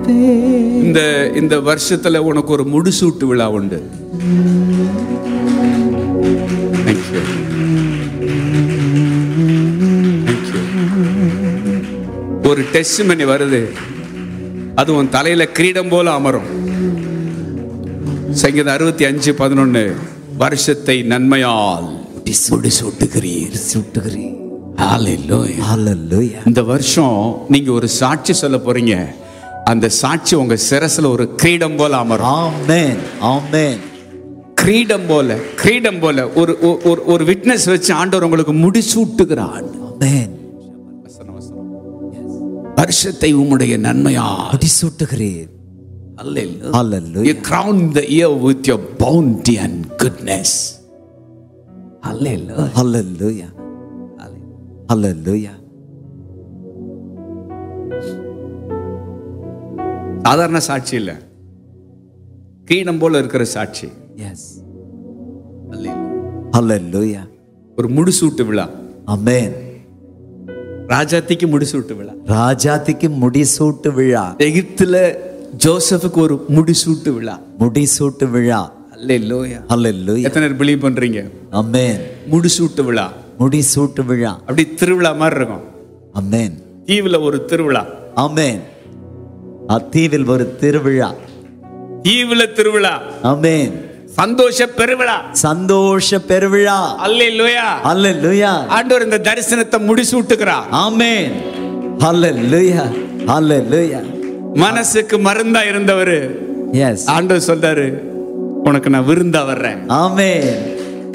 இந்த இந்த வருஷத்துல உனக்கு ஒரு முடிசூட்டு விழா உண்டு Thank you. Thank you. ஒரு டெஸ்ட் மணி வருது அது உன் தலையில கிரீடம் போல அமரும் சங்கீதம் அறுபத்தி அஞ்சு பதினொன்னு வருஷத்தை நன்மையால் முடிசூட்டுகிறீர் சுட்டுகிறேன் Hallelujah. ஹalleluya இந்த வருஷம் நீங்க ஒரு சாட்சி சொல்ல போறீங்க அந்த சாட்சி உங்க சிரசுல ஒரு கிரீடம் போல அமரும் ஆமென் ஆமென் கிரீடம் போல கிரீடம் போல ஒரு ஒரு- ஒரு ஒரு விட்னஸ் வச்சு ஆண்டவர் உங்களுக்கு முடிசூட்டுகிறார் ஆமென் வருஷத்தை உம்முடைய நன்மையால் முடி சுட்டுகிறேன் Hallelujah. Hallelujah You crown the year with your bounty and goodness. Hallelujah. ஹalleluya ஹalleluya சாதாரண சாட்சி இல்ல கிரீடம் போல இருக்கிற சாட்சி எஸ் Hallelujah. ஹalleluya ஒரு முடிசூட்டு விழா ஆமென் ராஜாத்திக்கு முடிசூட்டு விழா ராஜாத்திக்கு முடிசூட்டு விழா எகிப்துல ஜோசப்புக்கு ஒரு முடிசூட்டு விழா முடிசூட்டு விழா அல்லேலூயா ஹalleluya எத்தனை பேர் பிலீவ் பண்றீங்க ஆமென் முடிசூட்டு விழா முடிசூட்டு விழா அப்படி திருவிழா மாதிரி இருக்கும் ஆமென் தீவுல ஒரு திருவிழா ஆமென் அத்தீவில் ஒரு திருவிழா தீவுல திருவிழா ஆமென் சந்தோஷ பெருவிழா சந்தோஷ பெருவிழா அல்லேலூயா ஹalleluya ஆண்டவர் இந்த தரிசனத்தை முடிசூட்டுகிறார் ஆமென் ஹalleluya ஹalleluya மனசுக்கு மருந்தா இருந்தவர் எஸ் ஆண்டவர் சொல்றாரு உனக்கு நான் விருந்தா வர்றேன் ஆமென்